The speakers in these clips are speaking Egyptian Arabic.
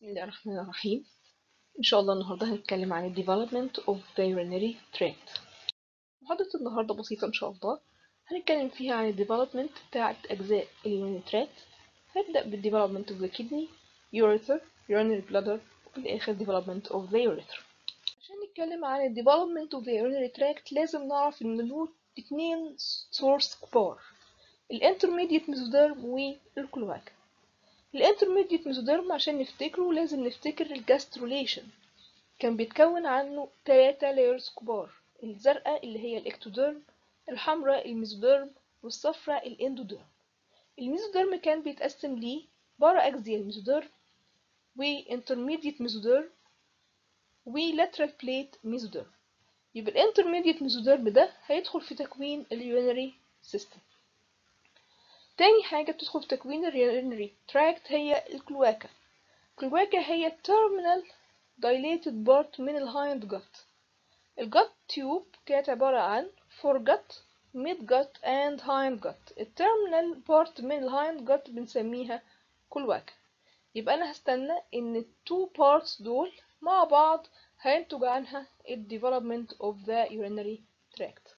بسم الله الرحمن الرحيم إن شاء الله النهاردة هنتكلم عن ال development of the urinary tract محاضرة النهاردة بسيطة إن شاء الله هنتكلم فيها عن ال development بتاعة أجزاء ال urinary tract هنبدأ بال development of the kidney urethra urinary bladder وفي الآخر development of the urethra عشان نتكلم عن ال development of the urinary tract لازم نعرف إن له اتنين source كبار ال intermediate mesoderm والكلواكا الانترميديت ميزوديرم عشان نفتكره لازم نفتكر الجاستروليشن كان بيتكون عنه تلاتة لايرز كبار الزرقاء اللي هي الاكتوديرم الحمراء الميزوديرم والصفراء الاندوديرم الميزوديرم كان بيتقسم ليه بارا اكزيال ميزوديرم وانترميديت ميزوديرم ولاترال بليت ميزوديرم يبقى الانترميديت ميزوديرم ده هيدخل في تكوين اليونري سيستم تاني حاجة بتدخل في تكوين الرينري تراكت هي الكلواكا الكلواكا هي terminal dilated part من الهايند جت الجت تيوب كانت عبارة عن foregut midgut and hindgut التيرمينال بارت من الهايند جت بنسميها كلواكا يبقى أنا هستنى إن التو parts دول مع بعض هينتج عنها ال development of the urinary tract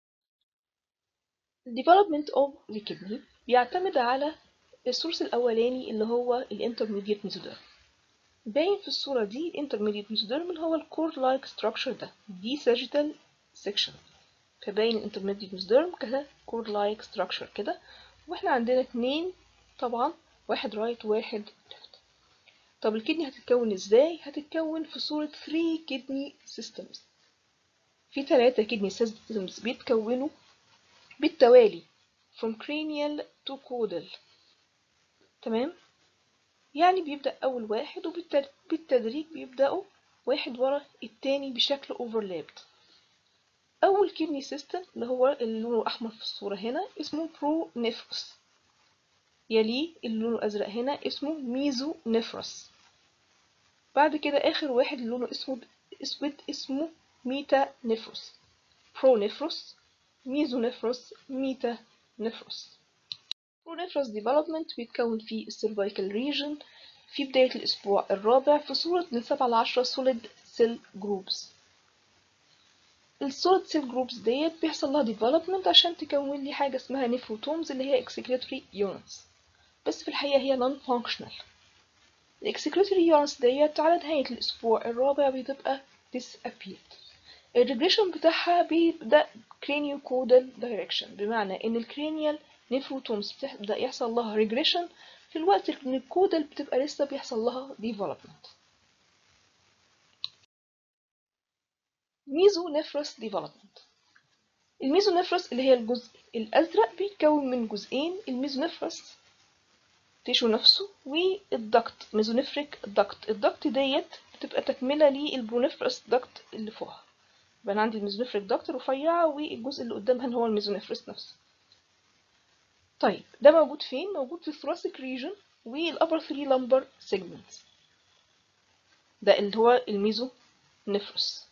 development of the kidney بيعتمد على السورس الأولاني اللي هو الانترميديت ميزوديرم باين في الصورة دي الانترميديت ميزوديرم اللي هو الكور لايك ستراكشر ده دي ساجيتال سيكشن فباين الانترميديت ميزوديرم كده كور لايك ستراكشر كده واحنا عندنا اتنين طبعا واحد رايت واحد ليفت طب الكدني هتتكون ازاي هتتكون في صورة 3 كدني سيستمز في ثلاثة كدني سيستمز بيتكونوا بالتوالي from cranial to caudal تمام يعني بيبدأ أول واحد وبالتدريج بيبدأوا واحد ورا التاني بشكل overlapped أول كدني سيستم اللي هو اللي لونه أحمر في الصورة هنا اسمه برونيفروس يليه اللي لونه أزرق هنا اسمه ميزو نفرس بعد كده آخر واحد اللي لونه اسود اسود اسمه ميتا نفروس برونيفروس ميزو نفروس ميتا نفرس برونيفرس ديفلوبمنت بيتكون في السيرفايكال ريجن في بداية الأسبوع الرابع في صورة من سبعة لعشرة سوليد سيل جروبس السوليد سيل جروبس ديت بيحصل لها ديفلوبمنت عشان تكون لي حاجة اسمها نيفروتومز اللي هي اكسكريتوري يونتس بس في الحقيقة هي نون فانكشنال الاكسكريتوري يونتس ديت على نهاية الأسبوع الرابع بتبقى disappeared الريجريشن بتاعها بيبدأ cranial caudal direction بمعنى ان الكرينيال نيفروتومز بتبدأ يحصل لها ريجريشن في الوقت ان الكودال بتبقى لسه بيحصل لها development ميزو نفرس development الميزو نفرس اللي هي الجزء الأزرق بيتكون من جزئين الميزو نفرس تيشو نفسه والدكت ميزونفريك دكت الدكت ديت بتبقى تكملة للبرونفرس دكت اللي فوقها يبقى انا عندي الميزونفريك دكت رفيعة والجزء اللي قدامها هو الميزونفرس نفسه طيب ده موجود فين موجود في الثوراسيك ريجن والابر 3 لمبر سيجمنتس ده اللي هو الميزو نفرس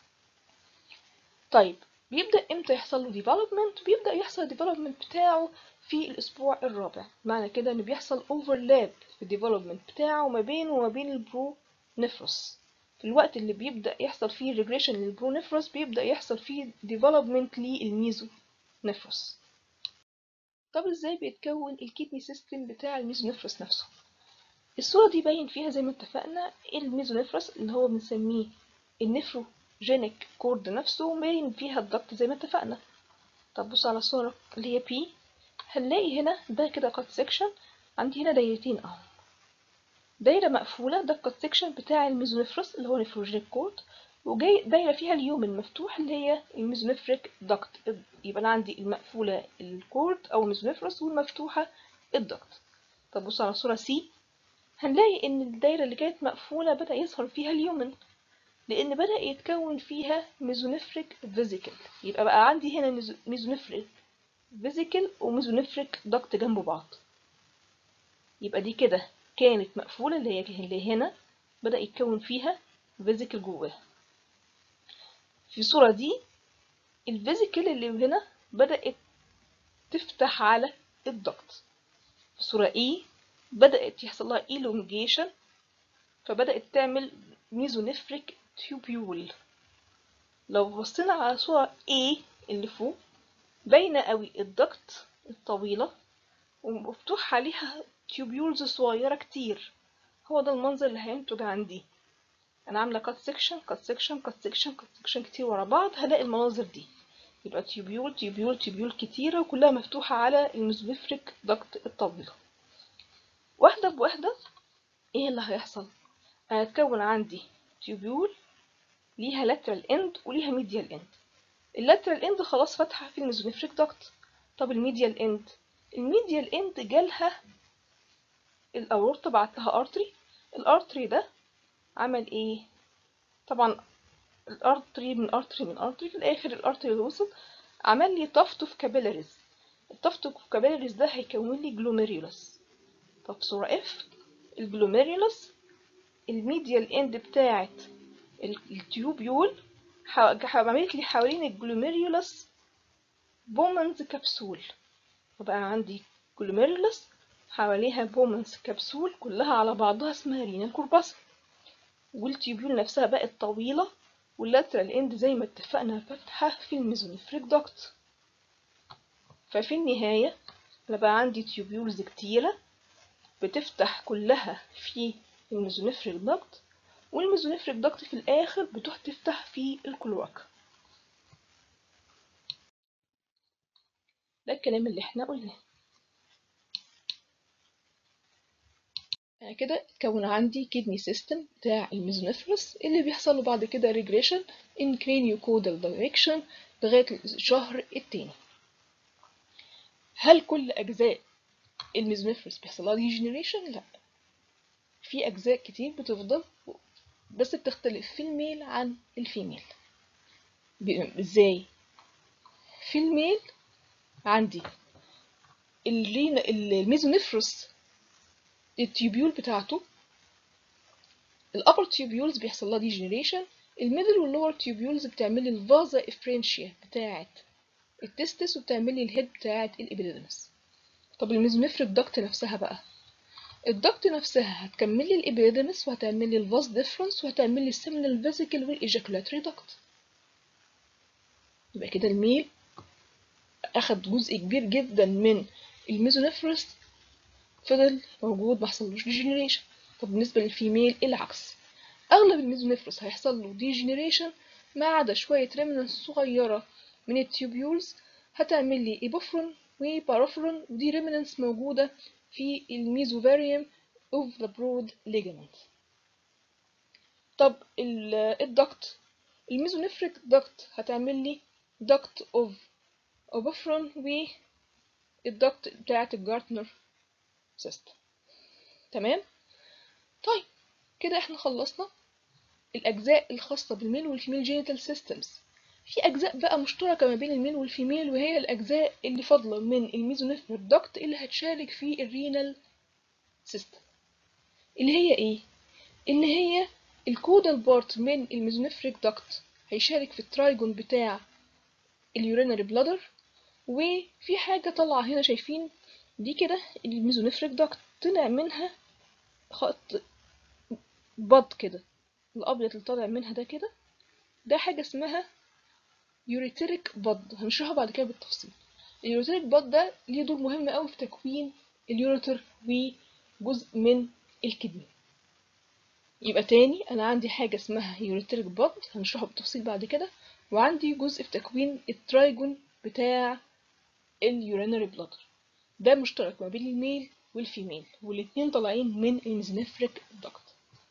طيب بيبدأ امتى يحصل له ديفلوبمنت بيبدأ يحصل الديفلوبمنت بتاعه في الاسبوع الرابع معنى كده ان بيحصل اوفرلاب في الديفلوبمنت بتاعه ما بينه وما بين البرو نفرس في الوقت اللي بيبدأ يحصل فيه ريجريشن للبرونيفروس بيبدأ يحصل فيه ديفلوبمنت للميزو نفروس طب ازاي بيتكون الكيدني سيستم بتاع الميزونفروس نفسه الصورة دي باين فيها زي ما اتفقنا الميزونفروس اللي هو بنسميه النفروجينيك كورد نفسه باين فيها الضغط زي ما اتفقنا طب بص على الصورة اللي هي بي هنلاقي هنا ده كده كات سيكشن عندي هنا دايرتين اهو دايرة مقفولة ده الكات سيكشن بتاع الميزونفرس اللي هو نفروجينيك كورد وجاي دايرة فيها اليومن مفتوح اللي هي الميزونفريك دكت يبقى أنا عندي المقفولة الكورد أو الميزونفرس والمفتوحة الدكت طب بصوا على صورة سي هنلاقي إن الدايرة اللي كانت مقفولة بدأ يظهر فيها اليومن لأن بدأ يتكون فيها ميزونفريك فيزيكل يبقى بقى عندي هنا ميزونفريك فيزيكل وميزونفريك دكت جنب بعض يبقى دي كده كانت مقفولة اللي هي اللي هنا بدأ يتكون فيها فيزيكل جواها في الصورة دي الفيزيكل اللي هنا بدأت تفتح على الضغط في الصورة E بدأت يحصل لها elongation فبدأت تعمل ميزونيفريك تيوبيول لو بصينا على صورة A اللي فوق باينة قوي الدكت الطويلة ومفتوح عليها تيوبيولز صغيرة كتير هو ده المنظر اللي هينتج عندي انا عاملة كات سيكشن كات سيكشن كات سيكشن كات سيكشن كتير ورا بعض هلاقي المناظر دي يبقى تيوبيول تيوبيول تيوبيول كتيرة وكلها مفتوحة على الميزوفريك دكت الطويلة واحدة بواحدة ايه اللي هيحصل هيتكون عندي تيوبيول ليها lateral end وليها medial end اللاترال end خلاص فاتحة في الميزونيفريك دكت طب الميديال end الميديال end جالها الأورطة بعت لها ارتري الارتري ده عمل ايه طبعا الارتري من ارتري من ارتري في الاخر الارتري اللي وصل عمل لي طفت في كابيلاريز الطفت في كابيلاريز ده هيكون لي جلوميريولس طب صورة اف الجلوميريولس الميديال اند بتاعت التيوبيول عملت لي حوالين الجلوميريولس بومنز كبسول فبقى عندي جلوميريولس حواليها بومنز كبسول كلها على بعضها اسمها رينا كورباسا والتيوبيول نفسها بقت طويلة واللاترال اند زي ما اتفقنا فاتحة في الميزونيفريك دوكت ففي النهاية أنا بقى عندي تيوبيولز كتيرة بتفتح كلها في الميزونيفريك دوكت والميزونيفريك دوكت في الآخر بتروح تفتح في الكلواكا ده الكلام اللي احنا قلناه كده اتكون عندي كدني سيستم بتاع الميزونيفرس اللي بيحصل له بعد كده ريجريشن ان كرينيو كودال دايركشن لغايه الشهر التاني هل كل اجزاء الميزونيفرس بيحصل لها ديجنريشن لا في اجزاء كتير بتفضل بس بتختلف في الميل عن الفيميل ازاي في الميل عندي الرينا الميزونيفرس التيوبيول بتاعته الابر تيوبيولز بيحصل لها ديجنريشن الميدل واللور تيوبيولز بتعمل لي الفازا افرنشيا بتاعه التستس وبتعمل لي الهيد بتاعه الابيديدمس طب الميزونيفريك دكت نفسها بقى الدكت نفسها هتكمل لي الابيديدمس وهتعمل لي الفاز ديفرنس وهتعمل لي السيمينال فيزيكال والايجاكولاتري دكت يبقى كده الميل اخد جزء كبير جدا من الميزونيفرس فضل موجود محصلوش ديجنريشن طب بالنسبة للفيميل العكس أغلب الميزونيفرس هيحصل له ديجنريشن ما عدا شوية ريمننس صغيرة من التيوبيولز هتعمل لي إيبوفرون وبارافرون ودي ريمننس موجودة في الميزوفاريوم of the broad ligament طب الدكت الميزونيفريك دكت هتعمل لي دكت of اوبوفرون والدكت بتاعة الجارتنر سيستم تمام طيب كده احنا خلصنا الاجزاء الخاصه بالميل والفيميل جينيتال سيستمز في اجزاء بقى مشتركه ما بين الميل والفيميل وهي الاجزاء اللي فاضله من الميزونيفريك دكت اللي هتشارك في الرينال سيستم اللي هي ايه اللي هي الكودال بارت من الميزونيفريك دكت هيشارك في الترايجون بتاع اليورينري بلادر وفي حاجه طالعه هنا شايفين دي كده الميزونيفريك داكت طلع منها خط بض كده الابيض اللي طالع منها ده كده ده حاجه اسمها يوريتريك بض هنشرحه بعد كده بالتفصيل اليوريتريك بض ده ليه دور مهم قوي في تكوين اليوريتر وجزء من الكدني يبقى تاني انا عندي حاجه اسمها يوريتريك بض هنشرحه بالتفصيل بعد كده وعندي جزء في تكوين الترايجون بتاع اليورينري بلادر ده مشترك ما بين الميل والفيميل والاتنين طالعين من الميزنفريك دكت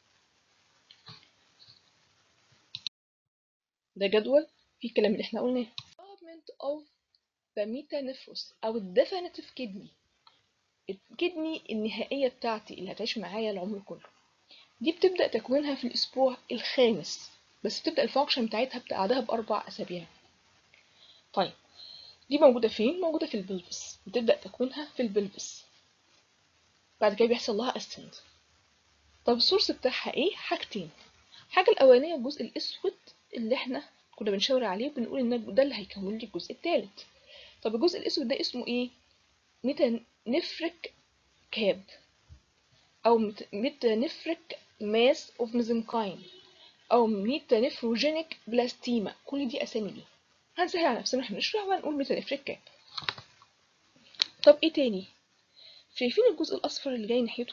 ده جدول فيه الكلام اللي احنا قلناه development of the metanephros او الديفينيتيف كدني الكدني النهائية بتاعتي اللي هتعيش معايا العمر كله دي بتبدأ تكوينها في الأسبوع الخامس بس بتبدأ الفانكشن بتاعتها بعدها بأربع أسابيع طيب دي موجودة فين؟ موجودة في البلفس بتبدأ تكوينها في البلفس بعد كده بيحصل لها أسند طب السورس بتاعها ايه؟ حاجتين الحاجة الأولانية الجزء الأسود اللي احنا كنا بنشاور عليه وبنقول ان ده اللي هيكون لي الجزء الثالث طب الجزء الأسود ده اسمه ايه؟ ميتانفريك كاب أو ميتانفريك mass of mesenchyme أو ميتانيفروجينيك بلاستيما كل دي أسامي دي هنسهل على نفسنا احنا نشرح وهنقول ميتانيفريك كاب طب ايه تاني شايفين الجزء الأصفر اللي جاي ناحيته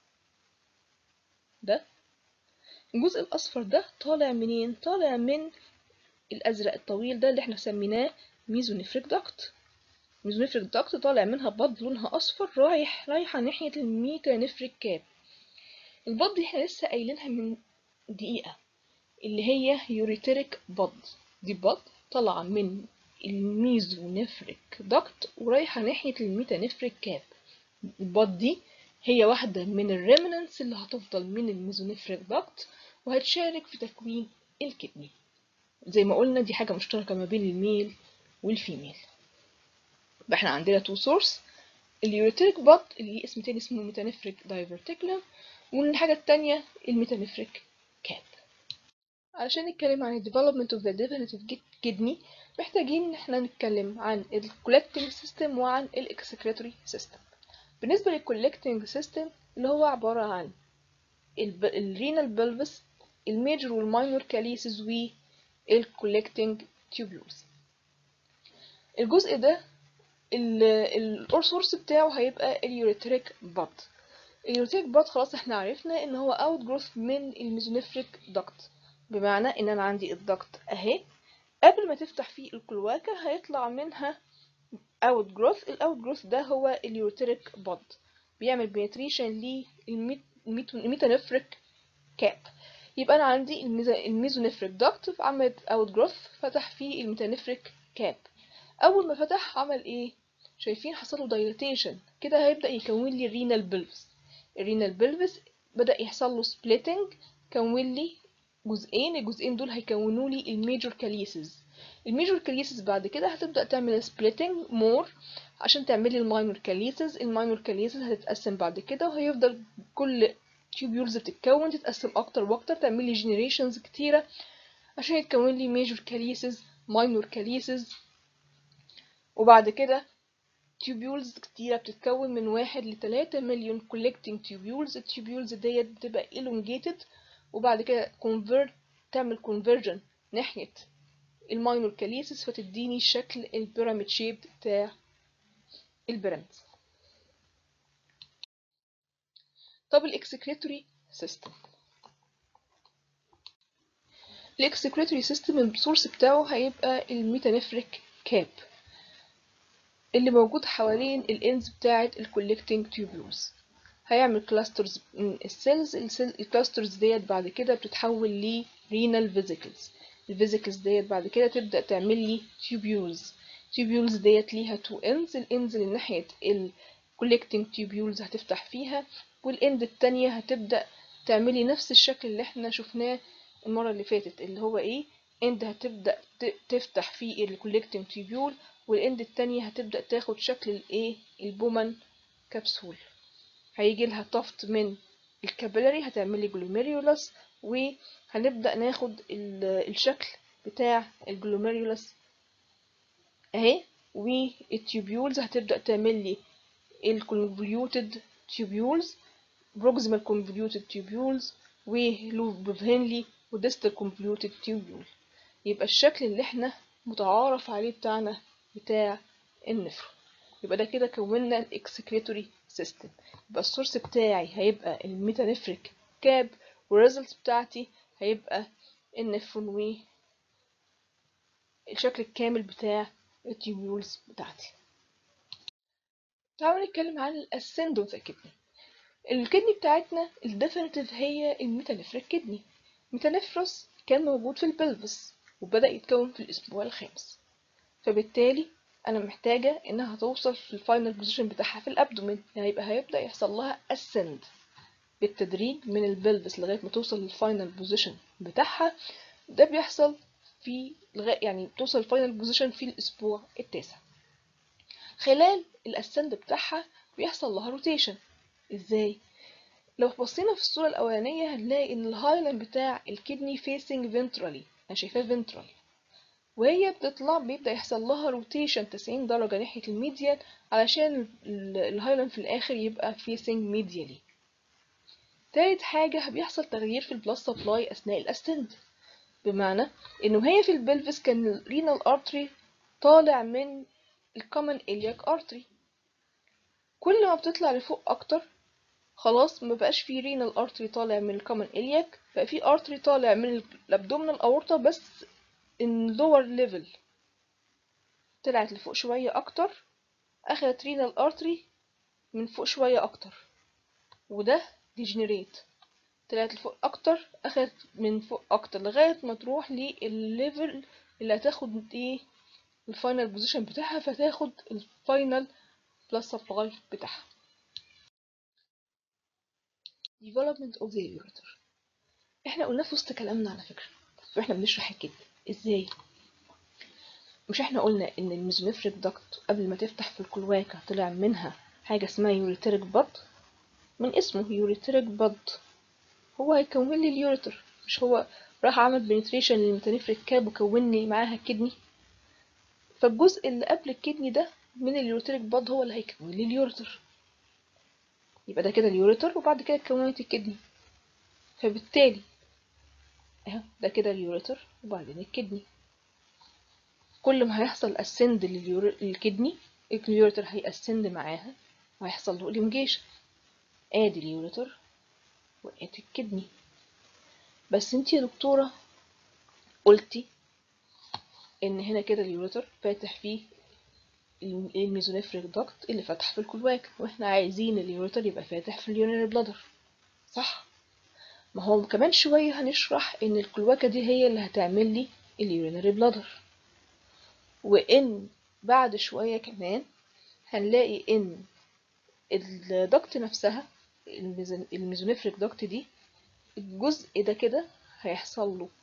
ده الجزء الأصفر ده طالع منين؟ طالع من الأزرق الطويل ده اللي احنا سميناه ميزونيفريك داكت ميزونيفريك داكت طالع منها بض لونها أصفر رايح رايحة ناحية الميتانيفريك كاب البض دي احنا لسه قايلينها من دقيقة اللي هي يوريتريك بض دي بض طالعة من الميزونيفريك داكت ورايحة ناحية الميتانيفريك كاب البض دي هي واحدة من الريمننس اللي هتفضل من الميزونيفريك داكت وهتشارك في تكوين الكدني زي ما قلنا دي حاجة مشتركة ما بين الميل والفيميل يبقى احنا عندنا تو سورس اليوريتريك بط اللي ليه اسم تاني اسمه ميتانيفريك دايفرتيكولم والحاجة التانية الميتانيفريك كاب علشان نتكلم عن ال development of the definitive kidney محتاجين ان احنا نتكلم عن ال collecting system وعن ال excretory system بالنسبة لل collecting system اللي هو عبارة عن الرينال بلفس الميجر والماينور كاليسز وال collecting tubules الجزء ده السورس بتاعه هيبقى اليوريتريك بط اليوريتريك بط خلاص احنا عرفنا ان هو اوت جروث من الميزونيفريك دكت بمعنى ان انا عندي الدكت اهي قبل ما تفتح فيه الكلواكة هيطلع منها اوت جروث الاوت جروث ده هو اليوريتريك بط بيعمل بنتريشن للميتانيفريك كاب يبقى انا عندي الميزونيفريك دكت عملت اوت جروث فتح فيه الميتانيفريك كاب اول ما فتح عمل ايه شايفين حصل له دايلاتيشن كده هيبدا يكون لي الرينال بلفس الرينال بلفس بدا يحصل له سبليتنج كون لي جزئين الجزئين دول هيكونوا لي الميجور كاليسز الميجور كاليسز بعد كده هتبدا تعمل سبليتنج مور عشان تعمل لي الماينور كاليسز الماينور كاليسز هتتقسم بعد كده وهيفضل كل تيوبيولز بتتكون تتقسم اكتر واكتر تعمل لي جنريشنز كتيره عشان يتكون لي ميجور كاليسز ماينور كاليسز وبعد كده تيوبيولز كتيرة بتتكون من واحد لتلاتة مليون collecting tubules التيوبيولز ديت بتبقى elongated وبعد كده convert تعمل conversion ناحية الماينور كاليسيس فتديني شكل البيراميد شيب بتاع البيراميد طب الاكسكريتوري سيستم الاكسكريتوري سيستم السورس بتاعه هيبقى الميتانيفريك كاب اللي موجود حوالين الانز بتاعة الكوليكتنج تيوبولز هيعمل كلاسترز من السيلز الكلاسترز ديت بعد كده بتتحول ل renal vesicles الفيزيكلز ديت بعد كده تبدأ تعمل لي tubules tubules ديت ليها تو ends الانز اللي ناحية ال collecting tubules هتفتح فيها والاند التانية هتبدأ تعملي نفس الشكل اللي احنا شفناه المرة اللي فاتت اللي هو ايه اند هتبدأ تفتح فيه ال collecting tubule والاند التانية هتبدأ تاخد شكل الايه البومن كبسول هيجي لها طفت من الكابيلاري هتعملي جلوميريولاس وهنبدأ ناخد الشكل بتاع الجلوميريولاس اهي والتيوبيولز هتبدأ تعمل لي الكونفوليوتد تيوبيولز بروكسيمال كونفوليوتد تيوبيولز ولوب هنلي وديستال كونفوليوتد تيوبيول يبقى الشكل اللي احنا متعارف عليه بتاعنا بتاع النفر يبقى ده كده كونا الاكسكريتوري سيستم يبقى السورس بتاعي هيبقى الميتانيفريك كاب والريزلت بتاعتي هيبقى النفرون و الشكل الكامل بتاع التيوبيولز بتاعتي تعالوا نتكلم عن الاسند اوف ذا كدني الكدني بتاعتنا الديفينيتيف هي الميتانيفريك كدني ميتانيفروس كان موجود في البلفس وبدأ يتكون في الأسبوع الخامس فبالتالي أنا محتاجة إنها توصل في الفاينل بوزيشن بتاعها في الأبدومين يعني يبقى هيبدأ يحصل لها ascend بالتدريج من البلفس لغاية ما توصل للفاينل بوزيشن بتاعها ده بيحصل في لغاية يعني توصل الفاينل بوزيشن في الأسبوع التاسع خلال الأسند بتاعها بيحصل لها روتيشن ازاي لو بصينا في الصورة الأولانية هنلاقي إن الهايلاند بتاع الكدني فيسنج فينترالي أنا شايفاه فينترال وهي بتطلع بيبدأ يحصل لها روتيشن 90 درجة ناحية الميديال علشان الهايلاند في الآخر يبقى فيسنج ميديالي تالت حاجة بيحصل تغيير في البلاد سبلاي أثناء الأسند بمعنى إنه هي في البلفس كان الرينال ارتري طالع من الكومن إلياك ارتري كل ما بتطلع لفوق أكتر خلاص ما بقاش في رينال ارتري طالع من الكومن إلياك بقى في ارتري طالع من الابدومينال اورتا بس in lower level طلعت لفوق شوية أكتر أخدت رينال ارتري من فوق شوية أكتر وده ديجنريت طلعت لفوق أكتر أخدت من فوق أكتر لغاية ما تروح للليفل اللي هتاخد ايه الفاينل بوزيشن بتاعها فتاخد الفاينل بلس سبلاي بتاعها development of the ureter احنا قلنا في وسط كلامنا على فكرة واحنا بنشرح الكدني ازاي مش احنا قلنا ان الميزونيفريك داكت قبل ما تفتح في الكلواكة طلع منها حاجة اسمها يوريتريك بط من اسمه يوريتريك بط هو هيكون لي اليوريتر مش هو راح عمل بنتريشن للميتانيفريك كاب وكون لي معاها الكدني فالجزء اللي قبل الكدني ده من اليوريتريك باد هو اللي هيكون لي اليوريتر يبقى ده كده اليوريتر وبعد كده اتكونت الكدني فبالتالي اهو ده كده اليوريتر وبعدين الكدني كل ما هيحصل اسند للكدني اليوريتر هيأسند معاها وهيحصل له الانجيشن ادي اليوريتر وادي الكدني بس انتي يا دكتورة قلتي ان هنا كده اليوريتر فاتح فيه الميزونيفريك داكت اللي فاتح في الكلواك واحنا عايزين اليوريتر يبقى فاتح في اليورينري بلادر صح ما هو كمان شوية هنشرح ان الكلواكة دي هي اللي هتعمل لي اليورينري بلادر وان بعد شوية كمان هنلاقي ان الدكت نفسها الميزونيفريك دكت دي الجزء ده كده هيحصل له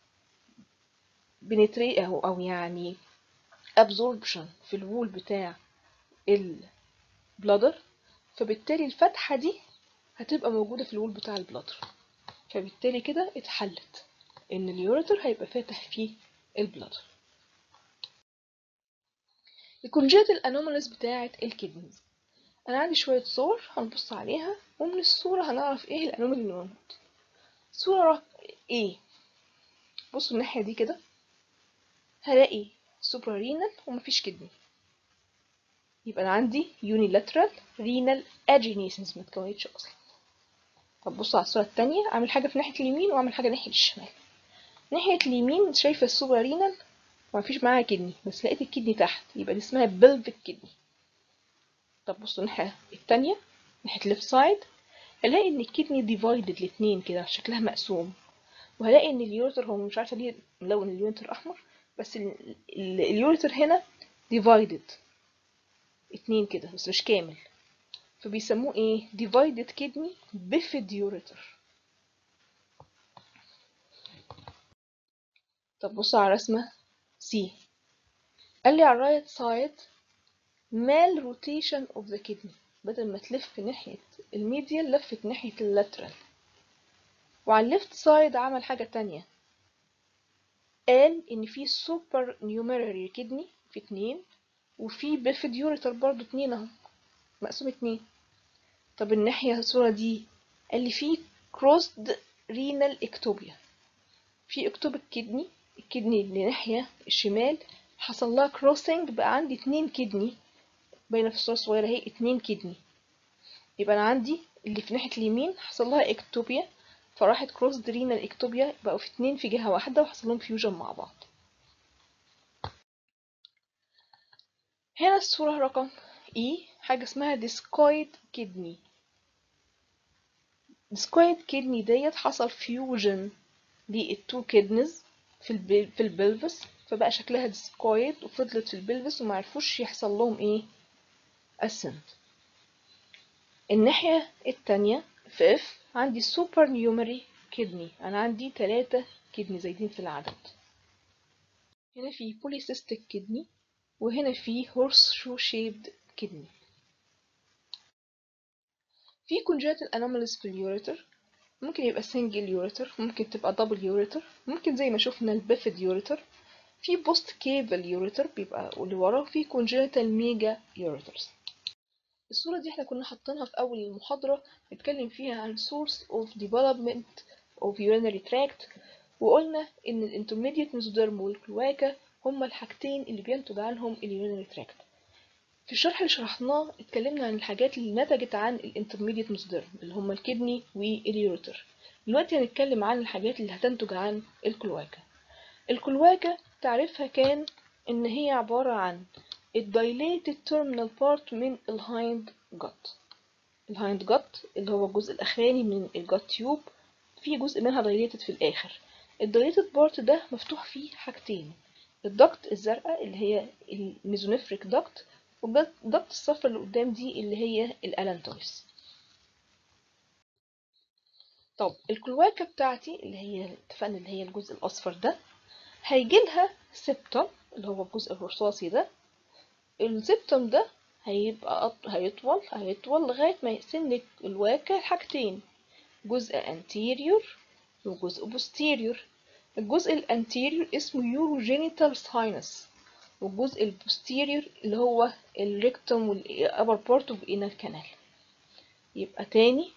بنتري او او يعني absorption في الوول بتاع البلادر فبالتالي الفتحة دي هتبقى موجودة في الوول بتاع البلادر فبالتالي كده اتحلت ان اليوريتر هيبقى فاتح فيه البلادر الكونجيتال انوماليز بتاعة الكدنيز انا عندي شوية صور هنبص عليها ومن الصورة هنعرف ايه الانومالي اللي موجود صورة ايه بصوا الناحية دي كده هلاقي سوبرارينال ومفيش كدني يبقى انا عندي يونيلاترال رينال اجينيسنس ما اتكونتش اصلا طب بصوا على الصورة التانية اعمل حاجة في ناحية اليمين واعمل حاجة ناحية الشمال ناحية اليمين شايفة السوبرارينال ومفيش معاها كدني بس لقيت الكدني تحت يبقى دي اسمها بلفيك كدني طب بصوا الناحية التانية ناحية الليفت سايد هلاقي ان الكدني ديفايدد الاتنين كده شكلها مقسوم وهلاقي ان اليوريتر هو مش عارفة ليه ملون اليوريتر احمر بس اليوريتر هنا ديفايدد اتنين كده بس مش كامل فبيسموه ايه divided kidney bifid ureter طب بصوا على رسمة سي قال لي على الرايت سايد mal rotation of the kidney بدل ما تلف ناحية الميديال لفت ناحية اللاترال وعلى الليفت سايد عمل حاجة تانية قال ان في سوبر نيوميراري كدني في اتنين وفي بيفيد يوريتر برضو اتنين اهو مقسوم اتنين طب الناحية الصورة دي قال لي في كروسد رينال اكتوبيا في اكتوبيك كدني الكدني اللي ناحية الشمال حصل لها كروسنج بقى عندي اتنين كدني باينة في الصورة الصغيرة اهي اتنين كدني يبقى انا عندي اللي في ناحية اليمين حصل لها اكتوبيا فراحت كروس رينال اكتوبيا بقوا في اتنين في جهة واحدة وحصل لهم فيوجن مع بعض هنا الصورة رقم E حاجة اسمها ديسكويد كدني ديسكويد كدني ديت حصل فيوجن للتو كدنز في البل... في البلفس فبقى شكلها ديسكويد وفضلت في البلفس ومعرفوش يحصل لهم ايه اسنت الناحية التانية في F عندي سوبر نيومري كدني انا عندي تلاتة كدني زايدين في العدد هنا في بوليسيستيك كدني وهنا في هورس شو شيبد كدني في congenital anomalies في اليوريتر ممكن يبقى single يوريتر ممكن تبقى double يوريتر ممكن زي ما شفنا البيفيد يوريتر في بوست كيفال يوريتر بيبقى اللي وراه في congenital ميجا يوريترز الصورة دي احنا كنا حاطينها في أول المحاضرة نتكلم فيها عن source of development of urinary tract وقلنا إن ال intermediate mesoderm والكلواكا هما الحاجتين اللي بينتج عنهم ال urinary tract في الشرح اللي شرحناه اتكلمنا عن الحاجات اللي نتجت عن ال intermediate mesoderm اللي هما الكدني واليوريتر دلوقتي هنتكلم عن الحاجات اللي هتنتج عن الكلواكا الكلواكا تعريفها كان إن هي عبارة عن الدايليتد terminal part من الهايند جت الهايند جت اللي هو الجزء الأخراني من الجت تيوب في جزء منها دايليتد في الآخر الدايليتد بارت ده مفتوح فيه حاجتين الدكت الزرقاء اللي هي الميزونيفريك دكت والدكت الصفرا اللي قدام دي اللي هي الالانتويس طب الكلواكة بتاعتي اللي هي اتفقنا اللي هي الجزء الأصفر ده هيجيلها سبتم اللي هو الجزء الرصاصي ده السبتم ده هيبقى أط... هيطول هيطول لغاية ما يقسم لك الواكة لحاجتين جزء anterior وجزء posterior الجزء الانتيريور اسمه يوروجينيتال ساينس والجزء البوستيريور اللي هو الريكتوم والابر بارت اوف انال كانال يبقى تاني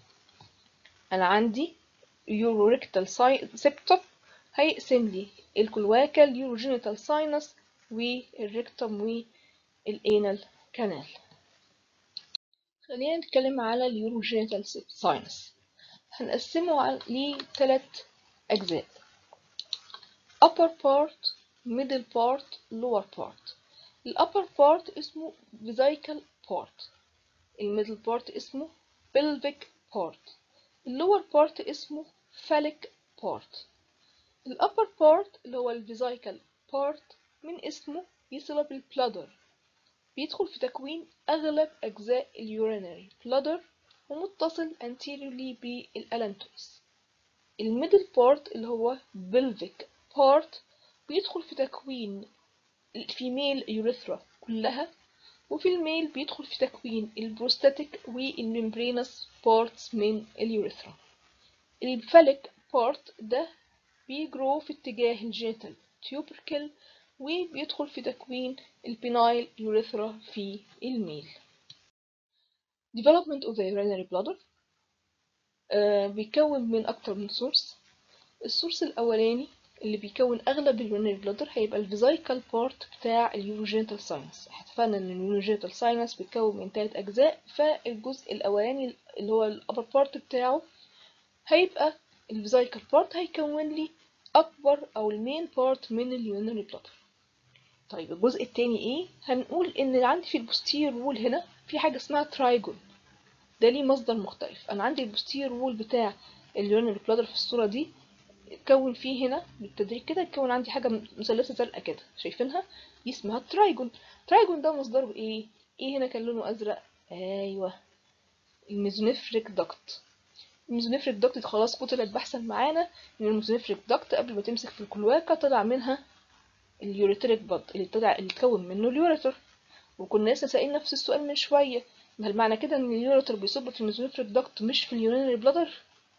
انا عندي يوروريكتال سيبتوم هيقسم لي الكلواكا اليوروجينيتال ساينس والريكتوم والانال كانال خلينا نتكلم على اليوروجينيتال ساينس هنقسمه لثلاث أجزاء upper part middle part lower part ال upper part اسمه vesical part ال middle part اسمه pelvic part ال lower part اسمه phallic part ال upper part اللي هو ال vesical part من اسمه يصل بالبلادر بيدخل في تكوين أغلب أجزاء اليورينري بلادر ومتصل anteriorly بالالانتوس الميدل بارت اللي هو pelvic بارت بيدخل في تكوين الفيميل يوريثرا كلها وفي الميل بيدخل في تكوين البروستاتيك والممبرينس بارتس من اليوريثرا الفاليك بارت ده بيجرو في اتجاه الجينيتال تيوبركل وبيدخل في تكوين البينايل يوريثرا في الميل development of the urinary bladder آه بيكون من أكتر من سورس السورس الأولاني اللي بيكون أغلب اليورينري بلادر هيبقى الفيزايكال بارت بتاع اليوروجينيتال ساينس اتفقنا إن اليوروجينيتال ساينس بيتكون من تلات أجزاء فالجزء الأولاني اللي هو الأبر بارت بتاعه هيبقى الفيزايكال بارت هيكون لي أكبر أو المين بارت من اليورينري بلادر طيب الجزء التاني ايه هنقول ان عندي في البوستير وول هنا في حاجه اسمها ترايجون ده ليه مصدر مختلف انا عندي البوستير وول بتاع اليورينري بلادر في الصوره دي اتكون فيه هنا بالتدريج كده اتكون عندي حاجه مثلثه زرقاء كده شايفينها دي اسمها ترايجون ترايجون ده مصدره ايه ايه هنا كان لونه ازرق ايوه الميزونيفريك دكت الميزونيفريك دكت خلاص طلعت بحثا معانا ان الميزونيفريك دكت قبل ما تمسك في الكلواكه طلع منها اليوريتريك باد اللي طلع اللي اتكون منه اليوريتر وكنا لسه سائلين نفس السؤال من شويه هل معنى كده ان اليوريتر بيصب في الميزونيفريك دكت مش في اليورينري بلادر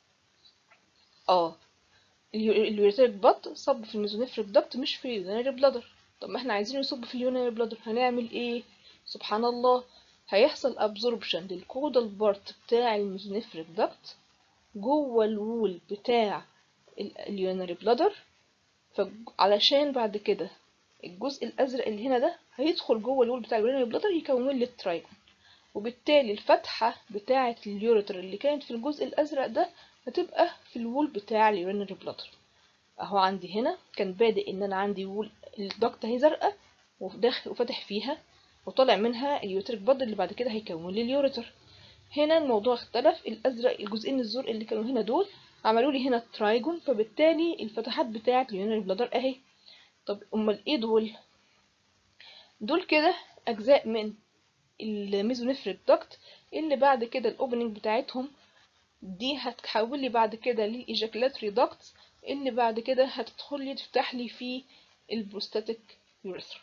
اه اليوريتريك باد صب في الميزونيفريك دكت مش في اليورينري بلادر طب ما احنا عايزين يصب في اليورينري بلادر هنعمل ايه سبحان الله هيحصل ابزوربشن للكودال بارت بتاع الميزونيفريك دكت جوه الوول بتاع اليورينري بلادر فعلشان بعد كده الجزء الازرق اللي هنا ده هيدخل جوه الوول بتاع اليورينري بلادر يكون لي الترايجون وبالتالي الفتحه بتاعه اليوريتر اللي كانت في الجزء الازرق ده هتبقى في الوول بتاع اليورينري بلادر اهو عندي هنا كان بادئ ان انا عندي وول الضغط اهي زرقاء وداخل وفاتح فيها وطالع منها اليوريتريك باد اللي بعد كده هيكون لي اليوريتر هنا الموضوع اختلف الازرق الجزئين الزرق اللي كانوا هنا دول عملوا لي هنا الترايجون فبالتالي الفتحات بتاعه اليورينري بلادر اهي طب امال ايه دول دول كده اجزاء من الميزونيفريك داكت اللي بعد كده الاوبننج بتاعتهم دي هتحول لي بعد كده للايجاكولاتري داكتس اللي بعد كده هتدخل لي تفتح لي في البروستاتيك يوريثرا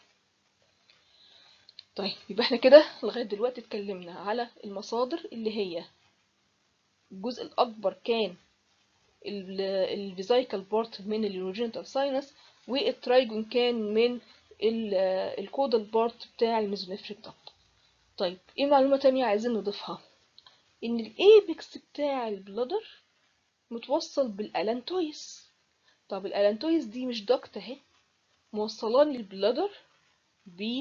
طيب يبقى احنا كده لغايه دلوقتي اتكلمنا على المصادر اللي هي الجزء الاكبر كان الفيزايكال بارت من اليوروجينيتال ساينس والترايجون كان من الكودال بارت بتاع الميزونيفريك داكت طيب ايه معلومة تانية عايزين نضيفها ان الايبكس بتاع البلادر متوصل بالالانتويس طب الالانتويس دي مش دكت اهي موصلاني البلادر ب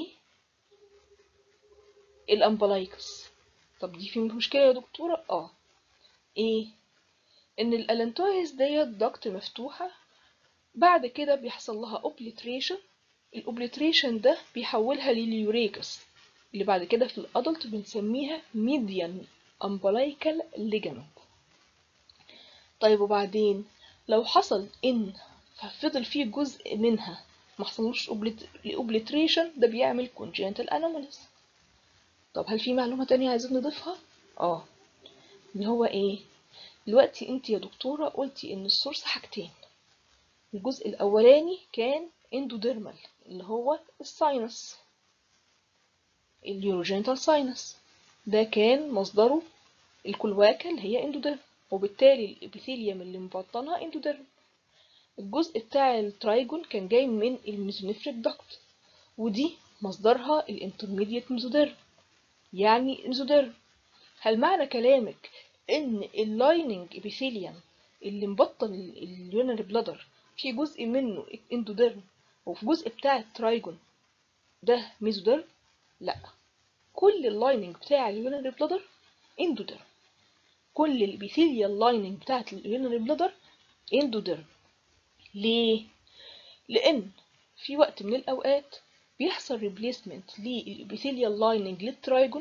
الامبلايكس طب دي في مشكلة يا دكتورة اه ايه ان الالانتويس ديت دكت مفتوحة بعد كده بيحصل لها اوبليتريشن الاوبليتريشن ده بيحولها لليوريكس اللي بعد كده في الادلت بنسميها ميديان امبلايكال ليجامنت طيب وبعدين لو حصل ان فضل فيه جزء منها ما حصلوش اوبليتريشن ده بيعمل congenital anomalies طب هل في معلومة تانية عايزين نضيفها؟ اه اللي هو ايه؟ دلوقتي انت يا دكتورة قلتي ان السورس حاجتين الجزء الاولاني كان اندوديرمال اللي هو الساينس اليوروجينيتال ساينس ده كان مصدره الكلواكة اللي هي اندوديرم وبالتالي الابيثيليوم اللي مبطنها اندوديرم الجزء بتاع الترايجون كان جاي من الميزونيفريك داكت ودي مصدرها الانترميديت ميزوديرم يعني ميزوديرم هل معنى كلامك ان اللايننج ابيثيليوم اللي مبطن اليونري بلادر في جزء منه اندوديرم وفي جزء بتاع الترايجون ده ميزوديرم لا كل اللايننج بتاع اليونري بلادر اندوديرم كل الابيثيليال لايننج بتاعت اليونري بلادر اندوديرم ليه لان في وقت من الاوقات بيحصل ريبليسمنت للابيثيليال لايننج للترايجون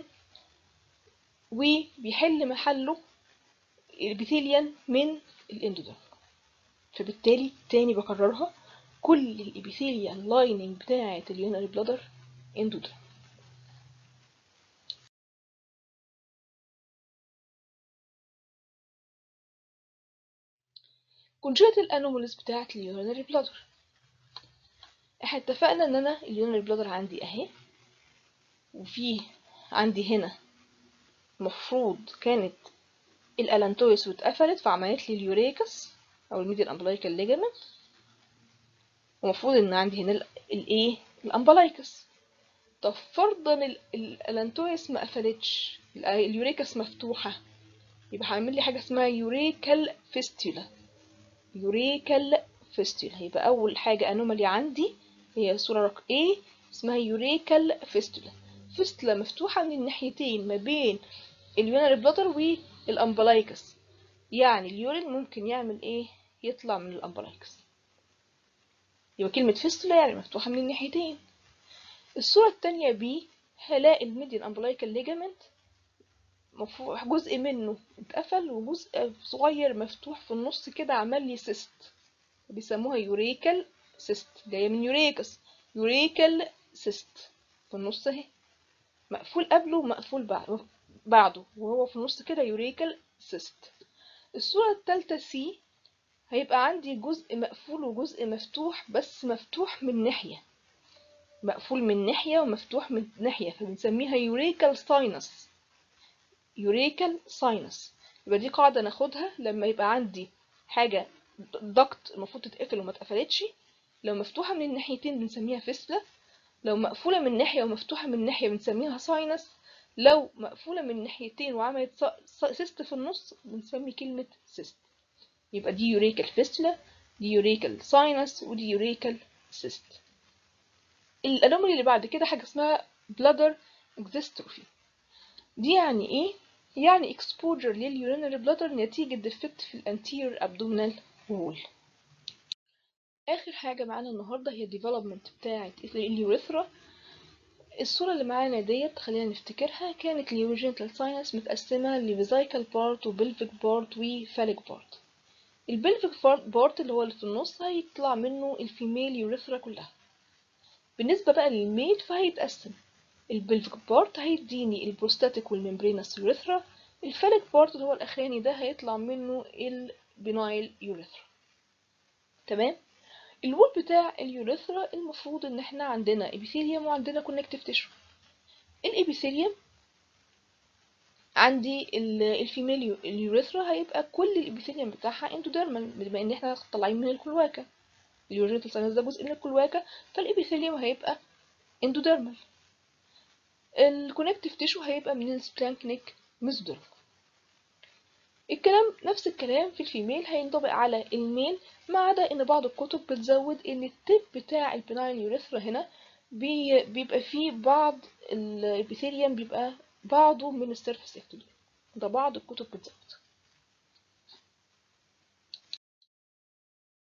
وبيحل محله الابيثيليان من الاندوديرم فبالتالي تاني بكررها كل الابيثيليال لايننج بتاعة اليونري بلادر اندوديرم congenital anomalies بتاعة اليونري بلادر احنا اتفقنا ان انا اليونري بلادر عندي اهي وفي عندي هنا المفروض كانت الالانتويس واتقفلت فعملت لي اليوريكس او الميديال امبلايكال ليجامنت ومفروض ان عندي هنا الايه الامبلايكس طب فرضا الالانتويس ما قفلتش اليوريكس مفتوحه يبقى هعمل لي حاجه اسمها يوريكال فيستولا يوريكال فيستولا يبقى اول حاجه انومالي عندي هي صوره رقم A اسمها يوريكال فيستولا فيستولا مفتوحه من الناحيتين ما بين اليونري بلاتر والامبلايكس يعني اليورين ممكن يعمل ايه يطلع من الامبلايكس يبقى كلمة فيستولا يعني مفتوحة من الناحيتين الصورة التانية بي هلاقي الميديان امبلايكال ليجامنت جزء منه اتقفل وجزء صغير مفتوح في النص كده عمل لي سيست بيسموها يوريكال سيست جاية من يوريكس يوريكال سيست في النص اهي مقفول قبله ومقفول بعده بعده وهو في النص كده يوريكال سيست الصورة التالتة سي هيبقى عندي جزء مقفول وجزء مفتوح بس مفتوح من ناحية مقفول من ناحية ومفتوح من ناحية فبنسميها يوريكال ساينس يوريكال ساينس يبقى دي قاعدة ناخدها لما يبقى عندي حاجة ضغط المفروض تتقفل وما اتقفلتش لو مفتوحة من الناحيتين بنسميها فيستلا لو مقفولة من ناحية ومفتوحة من ناحية بنسميها ساينس لو مقفولة من ناحيتين وعملت سيست في النص بنسمي كلمة سيست يبقى دي يوريكال فيستولا دي يوريكال ساينس ودي يوريكال سيست الانومالي اللي بعد كده حاجة اسمها بلادر اكزيستروفي دي يعني ايه؟ يعني exposure لليورينري بلادر نتيجة ديفكت في الانتير abdominal wall آخر حاجة معانا النهاردة هي development بتاعة اليوريثرا الصورة اللي معانا ديت خلينا نفتكرها كانت اليوروجينتال ساينس متقسمة لفيزايكال بارت وبلفيك بارت وفاليك بارت البلفيك بارت اللي هو اللي في النص هيطلع منه الفيميل يوريثرا كلها بالنسبة بقى للميل فهيتقسم البلفيك بارت هيديني البروستاتيك والممبرينس يوريثرا الفاليك بارت اللي هو الاخراني ده هيطلع منه البنايل يوريثرا تمام الوول بتاع اليوريثرا المفروض ان احنا عندنا ابيثيليوم وعندنا كونكتيف تيشو الابيثيليوم عندي الفيميل اليوريثرا هيبقى كل الابيثيليوم بتاعها اندوديرمال بما ان احنا طالعين من الكلواكه اليوريثرال ساينس ده جزء من الكلواكه فالابيثيليوم هيبقى اندوديرمال الكونكتيف تيشو هيبقى من السبلانكنيك ميزوديرم الكلام نفس الكلام في الفيميل هينطبق على الميل ما عدا ان بعض الكتب بتزود ان التip بتاع البناين يوريثرا هنا بي بيبقى فيه بعض الابيثيليوم بيبقى بعضه من السيرفس اكتوديرم ده بعض الكتب بتزود